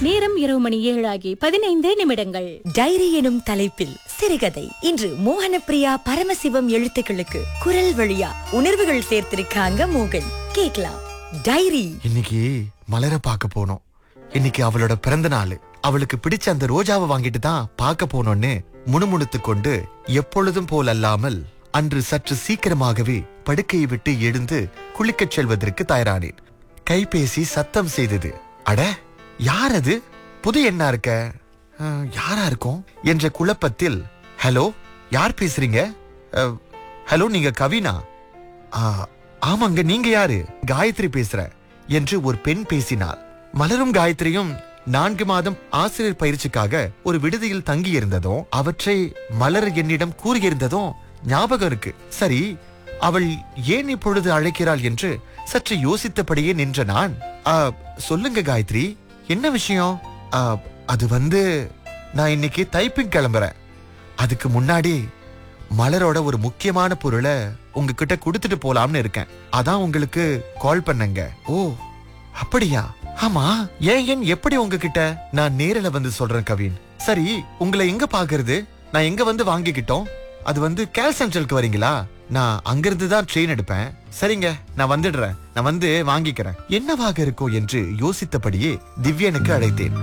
நேரம் இரவு மணி ஏழாகி பதினைந்து நிமிடங்கள் டைரி எனும் தலைப்பில் சிறுகதை இன்று மோகனப்பிரியா பரமசிவம் எழுத்துக்களுக்கு குரல் வழியா உணர்வுகள் சேர்த்திருக்காங்க மோகன் கேக்கலாம் டைரி இன்னைக்கு மலர பார்க்க போனோம் இன்னைக்கு அவளோட பிறந்த நாள் அவளுக்கு பிடிச்ச அந்த ரோஜாவை வாங்கிட்டு தான் பார்க்க போனோன்னு முணுமுணுத்து கொண்டு எப்பொழுதும் போல் அல்லாமல் அன்று சற்று சீக்கிரமாகவே படுக்கையை விட்டு எழுந்து குளிக்கச் செல்வதற்கு தயாரானேன் கைபேசி சத்தம் செய்தது அட யார் அது புது எண்ணா இருக்க அஹ், யாரா இருக்கும் என்ற குழப்பத்தில் ஹலோ யார் பேசுறீங்க அஹ், ஹலோ நீங்க கவினா ஆ, ஆமாங்க நீங்க யாரு காயத்ரி பேசுற என்று ஒரு பெண் பேசினாள் மலரும் காயத்ரியும் நான்கு மாதம் ஆசிரியர் பயிற்சிக்காக ஒரு விடுதியில் தங்கி இருந்ததும் அவற்றை மலர் என்னிடம் கூறியிருந்ததும் ஞாபகம் இருக்கு சரி அவள் ஏன் இப்பொழுது அழைக்கிறாள் என்று சற்று யோசித்தபடியே நின்ற நான் "ஆ, சொல்லுங்க காயத்ரி என்ன விஷயம் "ஆ, அது வந்து நான் இன்னைக்கு டைப்பிங் கிளம்புறேன் அதுக்கு முன்னாடி மலரோட ஒரு முக்கியமான பொருளை உங்ககிட்ட கொடுத்துட்டு போலாம்னு இருக்கேன் அதான் உங்களுக்கு கால் பண்ணங்க ஓ அப்படியா ஆமா ஏன் ஏன் எப்படி உங்ககிட்ட நான் நேரில் வந்து சொல்றேன் கவின் சரி உங்களை எங்க பாக்குறது நான் எங்க வந்து வாங்கிக்கிட்டோம் அது வந்து கேல் சென்ட்ரலுக்கு வரீங்களா நான் அங்கிருந்து தான் ட்ரெயின் எடுப்பேன் சரிங்க நான் வந்துடுறேன் நான் வந்து வாங்கிக்கிறேன் என்னவாக இருக்கும் என்று யோசித்தபடியே திவ்யனுக்கு அழைத்தேன்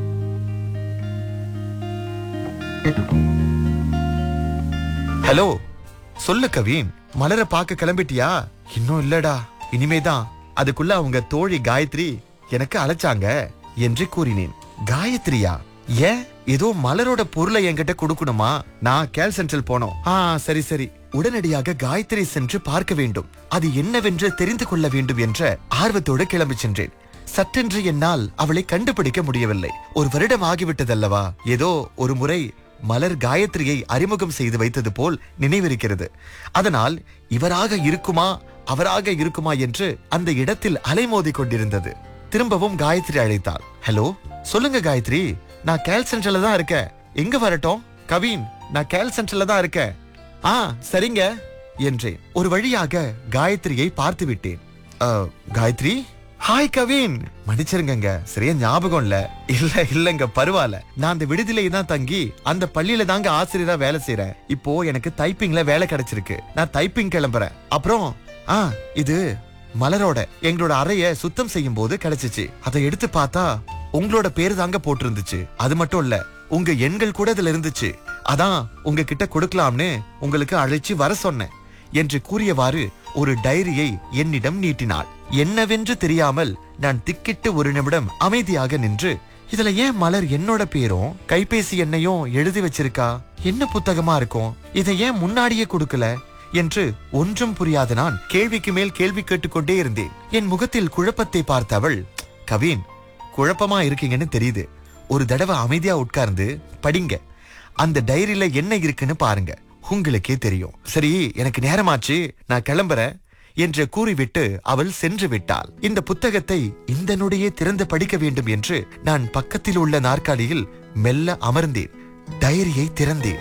ஹலோ சொல்லு கவின் மலர பார்க்க கிளம்பிட்டியா இன்னும் இல்லடா இனிமேதான் அதுக்குள்ள அவங்க தோழி காயத்ரி எனக்கு அழைச்சாங்க என்று கூறினேன் காயத்ரியா ஏன் ஏதோ மலரோட பொருளை என்கிட்ட கொடுக்கணுமா நான் கேல் சென்ட்ரல் போனோம் ஆ சரி சரி உடனடியாக காயத்ரி சென்று பார்க்க வேண்டும் அது என்னவென்று தெரிந்து கொள்ள வேண்டும் என்ற ஆர்வத்தோடு கிளம்பி சென்றேன் சட்டென்று என்னால் அவளை கண்டுபிடிக்க முடியவில்லை ஒரு வருடம் ஆகிவிட்டதல்லவா ஏதோ ஒரு முறை மலர் காயத்ரியை அறிமுகம் செய்து வைத்தது போல் நினைவிருக்கிறது அதனால் இவராக இருக்குமா அவராக இருக்குமா என்று அந்த இடத்தில் அலைமோதி கொண்டிருந்தது திரும்பவும் காயத்ரி அழைத்தாள் ஹலோ சொல்லுங்க காயத்ரி நான் கேல் சென்டர்ல தான் இருக்கேன் எங்க வரட்டும் கவின் நான் கேல் சென்டர்ல தான் இருக்கேன் ஆ சரிங்க என்றேன் ஒரு வழியாக காயத்ரியை பார்த்து விட்டேன் "அ, காயத்ரி ஹாய் கவின் மன்னிச்சிருங்கங்க சரியா ஞாபகம் இல்ல இல்ல இல்லங்க பரவாயில்ல நான் அந்த விடுதியிலே தான் தங்கி அந்த பள்ளியில தாங்க ஆசிரியரா வேலை செய்யறேன் இப்போ எனக்கு டைப்பிங்ல வேலை கிடைச்சிருக்கு நான் டைப்பிங் கிளம்புறேன் அப்புறம் ஆ இது மலரோட எங்களோட அறைய சுத்தம் செய்யும் போது கிடைச்சிச்சு அதை எடுத்து பார்த்தா உங்களோட பேரு தாங்க போட்டிருந்துச்சு அது மட்டும் இல்ல உங்க எண்கள் கூட இதுல இருந்துச்சு அதான் உங்ககிட்ட கொடுக்கலாம்னு உங்களுக்கு அழைச்சு வர சொன்னேன் என்று கூறியவாறு ஒரு டைரியை என்னிடம் நீட்டினாள் என்னவென்று தெரியாமல் நான் திக்கிட்டு ஒரு நிமிடம் அமைதியாக நின்று இதுல ஏன் மலர் என்னோட பேரும் கைபேசி எண்ணையும் எழுதி வச்சிருக்கா என்ன புத்தகமா இருக்கும் இதை ஏன் முன்னாடியே கொடுக்கல என்று ஒன்றும் புரியாத நான் கேள்விக்கு மேல் கேள்வி கேட்டுக்கொண்டே இருந்தேன் என் முகத்தில் குழப்பத்தை பார்த்த அவள் கவின் குழப்பமா இருக்கீங்கன்னு தெரியுது ஒரு தடவை அமைதியா உட்கார்ந்து படிங்க அந்த டைரியில என்ன இருக்குன்னு பாருங்க உங்களுக்கே தெரியும் சரி எனக்கு நேரமாச்சு நான் கிளம்புறேன் என்று கூறிவிட்டு அவள் சென்று விட்டாள் இந்த புத்தகத்தை இந்த நொடியே திறந்து படிக்க வேண்டும் என்று நான் பக்கத்தில் உள்ள நாற்காலியில் மெல்ல அமர்ந்தேன் டைரியை திறந்தேன்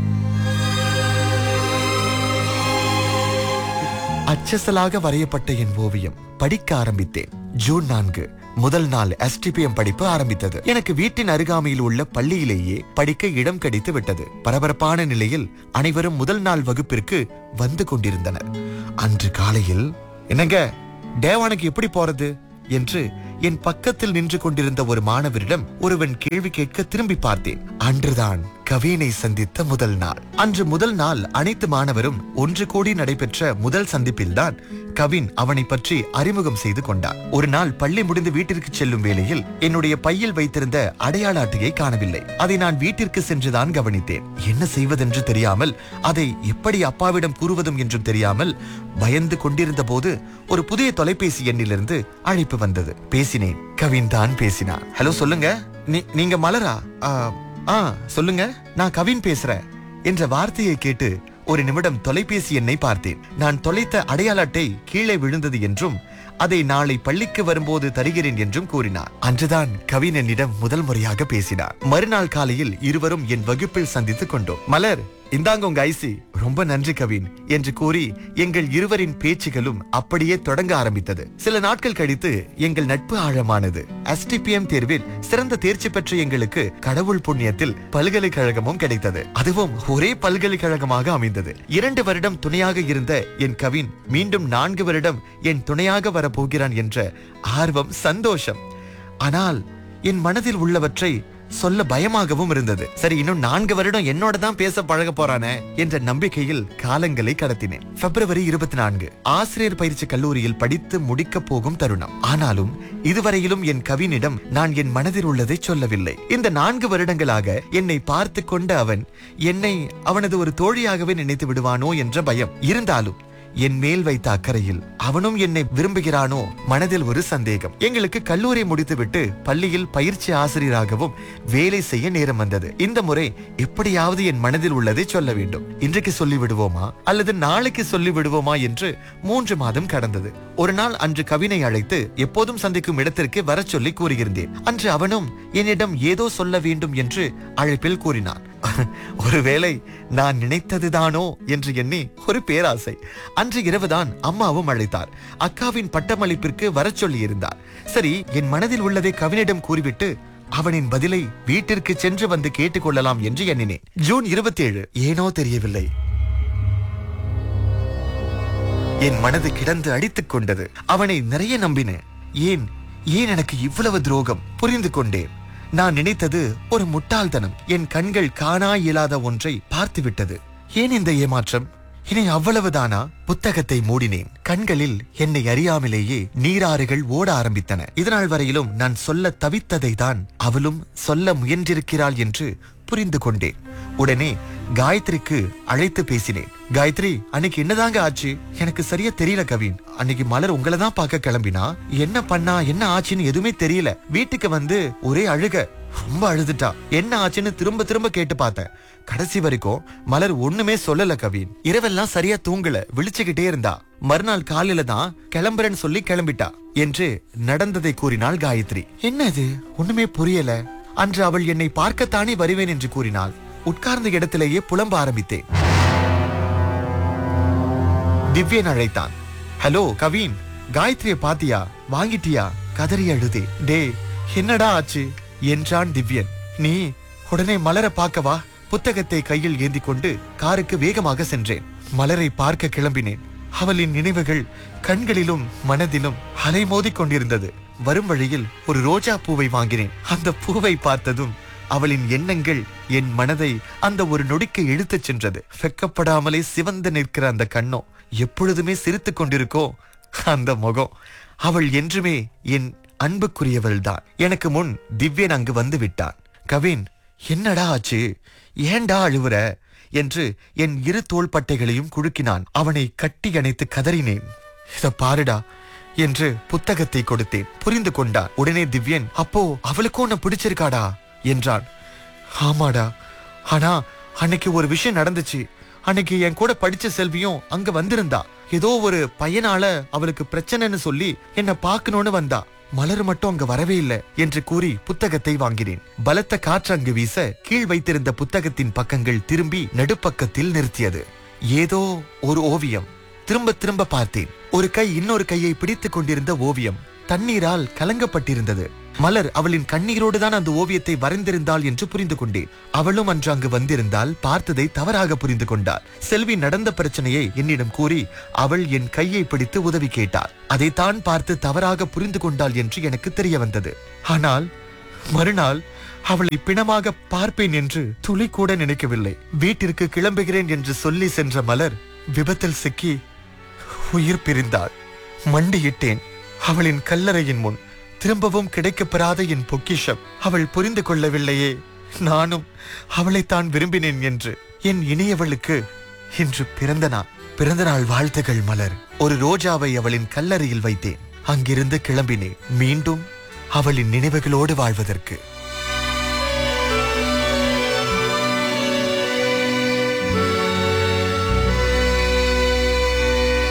அச்சசலாக வரையப்பட்ட என் ஓவியம் படிக்க ஆரம்பித்தேன் ஜூன் நான்கு முதல் நாள் எஸ்டிபிஎம் படிப்பு ஆரம்பித்தது எனக்கு வீட்டின் அருகாமையில் உள்ள பள்ளியிலேயே படிக்க இடம் கிடைத்து விட்டது பரபரப்பான நிலையில் அனைவரும் முதல் நாள் வகுப்பிற்கு வந்து கொண்டிருந்தனர் அன்று காலையில் என்னங்க டேவானுக்கு எப்படி போறது என்று என் பக்கத்தில் நின்று கொண்டிருந்த ஒரு மாணவரிடம் ஒருவன் கேள்வி கேட்க திரும்பி பார்த்தேன் அன்றுதான் கவினை சந்தித்த முதல் நாள் அன்று முதல் நாள் அனைத்து மாணவரும் ஒன்று கூடி நடைபெற்ற முதல் சந்திப்பில்தான் கவின் அவனை பற்றி அறிமுகம் செய்து கொண்டார் ஒரு நாள் பள்ளி முடிந்து வீட்டிற்கு செல்லும் வேளையில் என்னுடைய பையில் வைத்திருந்த அடையாள அட்டையை காணவில்லை அதை நான் வீட்டிற்கு சென்றுதான் கவனித்தேன் என்ன செய்வதென்று தெரியாமல் அதை எப்படி அப்பாவிடம் கூறுவதும் என்றும் தெரியாமல் பயந்து கொண்டிருந்த போது ஒரு புதிய தொலைபேசி எண்ணிலிருந்து அழைப்பு வந்தது பேசினேன் கவின் தான் பேசினான் ஹலோ சொல்லுங்க நீ- நீங்க மலரா ஆ, ஆ சொல்லுங்க நான் கவின் பேசுறேன் என்ற வார்த்தையை கேட்டு ஒரு நிமிடம் தொலைபேசி எண்ணை பார்த்தேன் நான் தொலைத்த அடையாள அட்டை கீழே விழுந்தது என்றும் அதை நாளை பள்ளிக்கு வரும்போது தருகிறேன் என்றும் கூறினார் அன்றுதான் கவின் என்னிடம் முதல் முறையாக பேசினார் மறுநாள் காலையில் இருவரும் என் வகுப்பில் சந்தித்துக் கொண்டோம் மலர் இந்தாங்க உங்க ஐசி ரொம்ப நன்றி கவின் என்று கூறி எங்கள் இருவரின் பேச்சுகளும் அப்படியே தொடங்க ஆரம்பித்தது சில நாட்கள் கழித்து எங்கள் நட்பு ஆழமானது எஸ்டிபிஎம் தேர்வில் சிறந்த தேர்ச்சி பெற்ற எங்களுக்கு கடவுள் புண்ணியத்தில் பல்கலைக்கழகமும் கிடைத்தது அதுவும் ஒரே பல்கலைக்கழகமாக அமைந்தது இரண்டு வருடம் துணையாக இருந்த என் கவின் மீண்டும் நான்கு வருடம் என் துணையாக வரப்போகிறான் என்ற ஆர்வம் சந்தோஷம் ஆனால் என் மனதில் உள்ளவற்றை சொல்ல பயமாகவும் இருந்தது சரி இன்னும் நான்கு வருடம் என்னோட தான் பேச பழக போறானே என்ற நம்பிக்கையில் காலங்களை கடத்தினேன் பிப்ரவரி இருபத்தி நான்கு ஆசிரியர் பயிற்சி கல்லூரியில் படித்து முடிக்க போகும் தருணம் ஆனாலும் இதுவரையிலும் என் கவினிடம் நான் என் மனதில் உள்ளதை சொல்லவில்லை இந்த நான்கு வருடங்களாக என்னை பார்த்து கொண்ட அவன் என்னை அவனது ஒரு தோழியாகவே நினைத்து விடுவானோ என்ற பயம் இருந்தாலும் என் மேல் வைத்த அக்கறையில் அவனும் என்னை விரும்புகிறானோ மனதில் ஒரு சந்தேகம் எங்களுக்கு கல்லூரி முடித்துவிட்டு பள்ளியில் பயிற்சி ஆசிரியராகவும் வேலை செய்ய நேரம் வந்தது இந்த முறை எப்படியாவது என் மனதில் உள்ளதை சொல்ல வேண்டும் இன்றைக்கு சொல்லி விடுவோமா அல்லது நாளைக்கு சொல்லி விடுவோமா என்று மூன்று மாதம் கடந்தது ஒரு நாள் அன்று கவினை அழைத்து எப்போதும் சந்திக்கும் இடத்திற்கு வரச் சொல்லி கூறியிருந்தேன் அன்று அவனும் என்னிடம் ஏதோ சொல்ல வேண்டும் என்று அழைப்பில் கூறினான் ஒருவேளை நான் நினைத்ததுதானோ என்று எண்ணி ஒரு பேராசை அன்று இரவுதான் அம்மாவும் அழைத்தார் அக்காவின் பட்டமளிப்பிற்கு வரச் சொல்லி இருந்தார் சரி என் மனதில் உள்ளதை கவினிடம் கூறிவிட்டு அவனின் பதிலை வீட்டிற்கு சென்று வந்து கேட்டுக்கொள்ளலாம் என்று எண்ணினேன் ஜூன் இருபத்தி ஏழு ஏனோ தெரியவில்லை என் மனது கிடந்து அடித்துக் கொண்டது அவனை நிறைய நம்பினேன் ஏன் ஏன் எனக்கு இவ்வளவு துரோகம் புரிந்து கொண்டேன் நான் நினைத்தது ஒரு முட்டாள்தனம் என் கண்கள் காணா இயலாத ஒன்றை பார்த்துவிட்டது ஏன் இந்த ஏமாற்றம் இனி அவ்வளவுதானா புத்தகத்தை மூடினேன் கண்களில் என்னை அறியாமலேயே நீராறுகள் ஓட ஆரம்பித்தன இதனால் வரையிலும் நான் சொல்ல தவித்ததை தான் அவளும் சொல்ல முயன்றிருக்கிறாள் என்று புரிந்து கொண்டேன் உடனே காயத்ரிக்கு அழைத்து பேசினேன் காயத்ரி அன்னைக்கு என்னதாங்க ஆச்சு எனக்கு சரியா தெரியல கவின் அன்னைக்கு மலர் உங்களை தான் பார்க்க கிளம்பினா என்ன பண்ணா என்ன ஆச்சுன்னு எதுவுமே தெரியல வீட்டுக்கு வந்து ஒரே அழுக ரொம்ப அழுதுட்டா என்ன ஆச்சுன்னு திரும்ப திரும்ப கேட்டு பார்த்தேன் கடைசி வரைக்கும் மலர் ஒண்ணுமே சொல்லல கவின் இரவெல்லாம் சரியா தூங்கல விழிச்சுக்கிட்டே இருந்தா மறுநாள் காலையில தான் கிளம்புறேன்னு சொல்லி கிளம்பிட்டா என்று நடந்ததை கூறினாள் காயத்ரி என்னது ஒண்ணுமே புரியல அன்று அவள் என்னை பார்க்கத்தானே வருவேன் என்று கூறினாள் உட்கார்ந்த இடத்திலேயே புலம்ப ஆரம்பித்தேன் திவ்யன் அழைத்தான் ஹலோ கவின் காயத்ரிய பாத்தியா வாங்கிட்டியா கதறி அழுதே டே என்னடா ஆச்சு என்றான் திவ்யன் நீ உடனே மலரை பார்க்கவா புத்தகத்தை கையில் ஏந்தி கொண்டு காருக்கு வேகமாக சென்றேன் மலரை பார்க்க கிளம்பினேன் அவளின் நினைவுகள் கண்களிலும் மனதிலும் அலைமோதிக் கொண்டிருந்தது வரும் வழியில் ஒரு ரோஜா பூவை வாங்கினேன் அந்த பூவை பார்த்ததும் அவளின் எண்ணங்கள் என் மனதை அந்த ஒரு நொடிக்கு இழுத்துச் சென்றது வெக்கப்படாமலே சிவந்து நிற்கிற அந்த கண்ணோ எப்பொழுதுமே சிரித்துக் கொண்டிருக்கோ அந்த முகம் அவள் என்றுமே என் அன்புக்குரியவள் தான் எனக்கு முன் திவ்யன் அங்கு வந்து விட்டான் கவின் என்னடா ஆச்சு ஏன்டா அழுவுற என்று என் இரு தோள்பட்டைகளையும் குலுக்கினான் அவனை கட்டி அணைத்து கதறினேன் இத பாருடா என்று புத்தகத்தை கொடுத்தேன் புரிந்து கொண்டான் உடனே திவ்யன் அப்போ அவளுக்கும் உன்னை பிடிச்சிருக்காடா என்றான் ஆமாடா ஆனா அன்னைக்கு ஒரு விஷயம் நடந்துச்சு அன்னைக்கு என் கூட படிச்ச செல்வியும் அங்க வந்திருந்தா ஏதோ ஒரு பையனால அவளுக்கு பிரச்சனைன்னு சொல்லி என்ன பார்க்கணும்னு வந்தா மலர் மட்டும் அங்க வரவே இல்லை என்று கூறி புத்தகத்தை வாங்கினேன் பலத்த காற்று அங்கு வீச கீழ் வைத்திருந்த புத்தகத்தின் பக்கங்கள் திரும்பி நடுப்பக்கத்தில் நிறுத்தியது ஏதோ ஒரு ஓவியம் திரும்ப திரும்ப பார்த்தேன் ஒரு கை இன்னொரு கையை பிடித்துக் கொண்டிருந்த ஓவியம் தண்ணீரால் கலங்கப்பட்டிருந்தது மலர் அவளின் கண்ணீரோடு தான் அந்த ஓவியத்தை வரைந்திருந்தாள் என்று புரிந்து கொண்டேன் அவளும் அன்று அங்கு வந்திருந்தால் பார்த்ததை தவறாக புரிந்து கொண்டாள் செல்வி நடந்த பிரச்சனையை என்னிடம் கூறி அவள் என் கையை பிடித்து உதவி கேட்டாள் அதைத்தான் பார்த்து தவறாக புரிந்து கொண்டாள் என்று எனக்கு தெரிய வந்தது ஆனால் மறுநாள் அவளை பிணமாக பார்ப்பேன் என்று துளி கூட நினைக்கவில்லை வீட்டிற்கு கிளம்புகிறேன் என்று சொல்லி சென்ற மலர் விபத்தில் சிக்கி உயிர் பிரிந்தாள் மண்டியிட்டேன் அவளின் கல்லறையின் முன் திரும்பவும் கிடைக்கப்பெறாத என் பொக்கிஷம் அவள் புரிந்து கொள்ளவில்லையே நானும் அவளைத்தான் விரும்பினேன் என்று என் இனியவளுக்கு இன்று பிறந்த நாள் பிறந்த நாள் வாழ்த்துகள் மலர் ஒரு ரோஜாவை அவளின் கல்லறையில் வைத்தேன் அங்கிருந்து கிளம்பினேன் மீண்டும் அவளின் நினைவுகளோடு வாழ்வதற்கு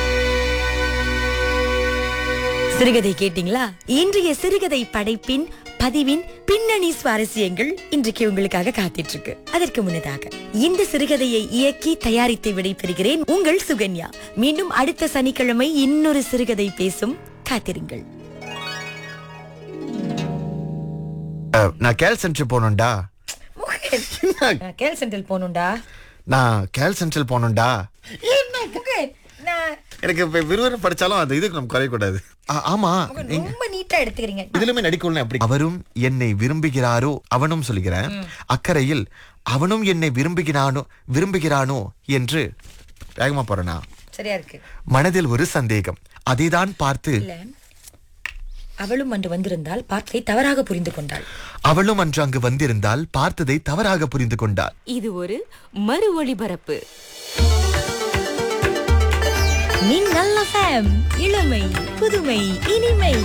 சிறுகதை கேட்டீங்களா இன்றைய சிறுகதை படைப்பின் பதிவின் பின்னணி சுவாரஸ்யங்கள் இன்றைக்கு உங்களுக்காக காத்துட்டு இருக்கு அதற்கு முன்னதாக இந்த சிறுகதையை இயக்கி தயாரித்து விடைபெறுகிறேன் உங்கள் சுகன்யா மீண்டும் அடுத்த சனிக்கிழமை இன்னொரு சிறுகதை பேசும் காத்திருங்கள் அஹ், நான் கேல் சென்டர் போகணும்டா கேள் சென்ட்ரல் போகணும்டா நான் கேல் சென்ட்ரல் போகணும்டா நான் எனக்கு இப்ப விறுவிறு படிச்சாலும் அது இதுக்கு நம்ம குறையக்கூடாது ஆ- ஆமா நீங்க- ரொம்ப நீட்டா எடுத்துக்கிறீங்க இதுலயுமே நடிக்கணும் அப்படி அவரும் என்னை விரும்புகிறாரோ அவனும் சொல்லுகிறேன் அக்கறையில் அவனும் என்னை விரும்புகிறானோ விரும்புகிறானோ என்று வேகமா போறேனா சரியா இருக்கு மனதில் ஒரு சந்தேகம் அதைதான் பார்த்து இல்ல அவளும் அன்று வந்திருந்தால் பார்த்ததை தவறாக புரிந்து கொண்டாள் அவளும் அன்று அங்கு வந்திருந்தால் பார்த்ததை தவறாக புரிந்து கொண்டாள் இது ஒரு மறு ஒளிபரப்பு மின்னல் FM. இளமை புதுமை இனிமை